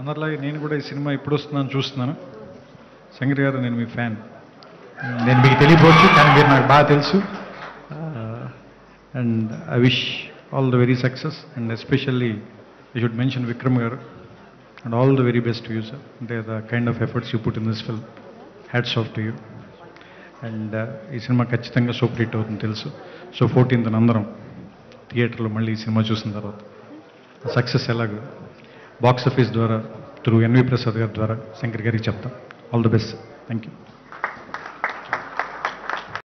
అందరిలాగే నేను కూడా ఈ సినిమా ఎప్పుడు వస్తుందని చూస్తున్నాను శంకర్ గారు నేను మీ ఫ్యాన్ నేను మీకు తెలియపోవచ్చు కానీ మీరు నాకు బాగా తెలుసు and I wish all the very success and especially I should mention Vikram garu and all the very best you sir అంటే the kind of efforts you put in this film hats off to you and ఈ cinema ఖచ్చితంగా super hit అవుతుంది తెలుసు so fourteenth అందరం థియేటర్లో మళ్ళీ ఈ cinema చూసిన తర్వాత సక్సెస్ ఎలాగో బాక్స్ ఆఫీస్ ద్వారా త్రూ ఎన్వి ప్రసాద్ గారి ద్వారా శంకర్ గారికి చెప్తాం all the best thank you